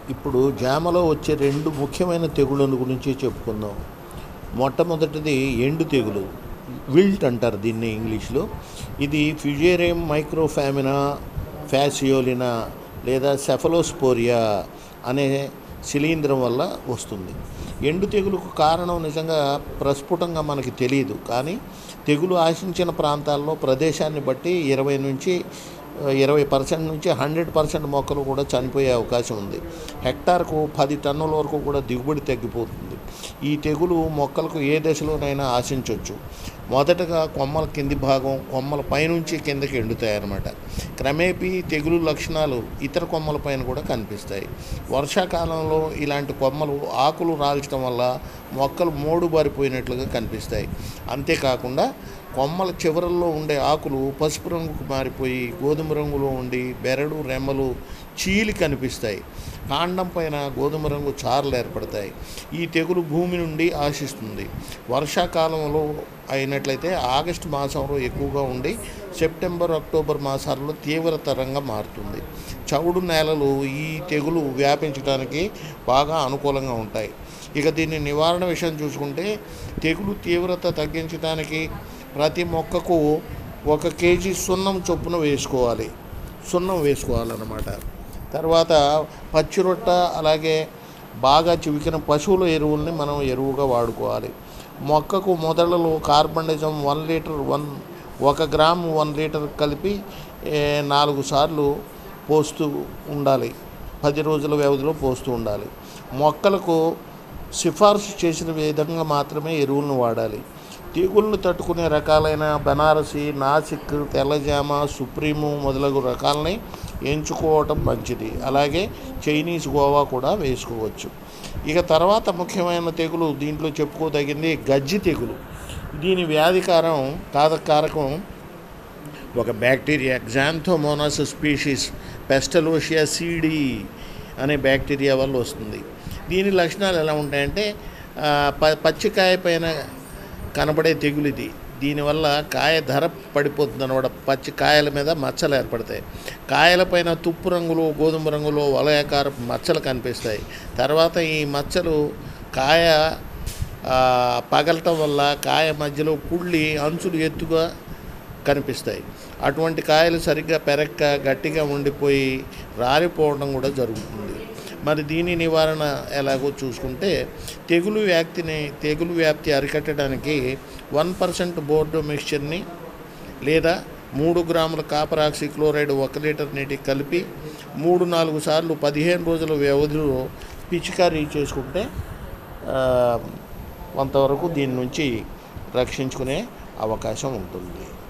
ఇప్పుడు జామలో వచ్చే రెండు ముఖ్యమైన తెగుళ్ళ గురించి చెప్పుకుందాం మొట్టమొదటిది ఎండు తెగులు విల్ట్ అంటారు దీన్ని ఇంగ్లీష్లో ఇది ఫ్యుజేరియం మైక్రోఫామినా ఫ్యాసియోలినా లేదా సెఫలోస్పోరియా అనే శిలీంధ్రం వల్ల వస్తుంది ఎండు తెగులుకు కారణం నిజంగా ప్రస్ఫుటంగా మనకి తెలియదు కానీ తెగులు ఆశించిన ప్రాంతాల్లో ప్రదేశాన్ని బట్టి ఇరవై నుంచి ఇరవై పర్సెంట్ నుంచి హండ్రెడ్ పర్సెంట్ మొక్కలు కూడా చనిపోయే అవకాశం ఉంది హెక్టార్కు పది టన్నుల వరకు కూడా దిగుబడి తగ్గిపోతుంది ఈ తెగులు మొక్కలకు ఏ దశలోనైనా ఆశించవచ్చు మొదటగా కొమ్మల కింది భాగం కొమ్మల పైనుంచి కిందకి ఎండుతాయి క్రమేపీ తెగులు లక్షణాలు ఇతర కొమ్మల పైన కూడా కనిపిస్తాయి వర్షాకాలంలో ఇలాంటి కొమ్మలు ఆకులు రాల్చడం వల్ల మొక్కలు మోడు బారిపోయినట్లుగా కనిపిస్తాయి అంతేకాకుండా కొమ్మల చివరల్లో ఉండే ఆకులు పసుపు రంగుకు మారిపోయి గోధుమ రంగులో ఉండి బెరడు రెమ్మలు చీలి కనిపిస్తాయి కాండం పైన గోధుమ రంగు చారలు ఏర్పడతాయి ఈ తెగులు భూమి నుండి ఆశిస్తుంది వర్షాకాలంలో అయినట్లయితే ఆగస్టు మాసంలో ఎక్కువగా ఉండి సెప్టెంబర్ అక్టోబర్ మాసాల్లో తీవ్రతరంగా మారుతుంది చవుడు నేలలు ఈ తెగులు వ్యాపించడానికి బాగా అనుకూలంగా ఉంటాయి ఇక దీని నివారణ విషయం చూసుకుంటే తెగులు తీవ్రత తగ్గించడానికి ప్రతి మొక్కకు ఒక కేజీ సున్నం చొప్పున వేసుకోవాలి సున్నం వేసుకోవాలన్నమాట తర్వాత పచ్చి రొట్ట అలాగే బాగా చివికిన పశువుల ఎరువుల్ని మనం ఎరువుగా వాడుకోవాలి మొక్కకు మొదలలో కార్బనిజం వన్ లీటర్ వన్ ఒక గ్రాము వన్ లీటర్ కలిపి ఏ, నాలుగు సార్లు పోస్తూ ఉండాలి పది రోజుల వ్యవధిలో పోస్తూ ఉండాలి మొక్కలకు సిఫార్సు చేసిన విధంగా మాత్రమే ఎరువులను వాడాలి తెగుళ్ళను తట్టుకునే రకాలైన బనారసి నాసిక్ తెల్లజామ సుప్రీము మొదలగు రకాలని ఎంచుకోవటం మంచిది అలాగే చైనీస్ గోవా కూడా వేసుకోవచ్చు ఇక తర్వాత ముఖ్యమైన తెగులు దీంట్లో చెప్పుకోదగింది గజ్జి తెగులు దీని వ్యాధికారం కారకం ఒక బ్యాక్టీరియా గ్జాంథోమోనాస్ స్పీషీస్ పెస్టలోషియా సీడీ అనే బ్యాక్టీరియా వల్ల వస్తుంది దీని లక్షణాలు ఎలా ఉంటాయంటే ఆ, ప పచ్చికాయ పైన కనబడే తెగులు ఇది దీనివల్ల కాయ ధర పడిపోతుంది అనమాట పచ్చి కాయల మీద మచ్చలు ఏర్పడతాయి కాయలపైన తుప్పు రంగులో గోధుమ రంగులో వలయాకారపు మచ్చలు కనిపిస్తాయి తర్వాత ఈ మచ్చలు కాయ ఆ, పగలటం వల్ల కాయ మధ్యలో కుళ్ళి అంచులు ఎత్తుగా కనిపిస్తాయి అటువంటి కాయలు సరిగ్గా పెరక్క గట్టిగా ఉండిపోయి రాలిపోవడం కూడా జరుగుతుంది మరి దీని నివారణ ఎలాగో చూసుకుంటే తెగులు వ్యాప్తిని తెగులు వ్యాప్తి అరికట్టడానికి వన్ పర్సెంట్ బోర్డో మిక్చర్ని లేదా మూడు గ్రాముల కాపర్ ఆక్సీ క్లోరైడ్ ఒక లీటర్ నీటికి కలిపి మూడు నాలుగు సార్లు పదిహేను రోజుల వ్యవధిలో పిచికారీ చేసుకుంటే ఆ, కొంతవరకు దీని నుంచి రక్షించుకునే అవకాశం ఉంటుంది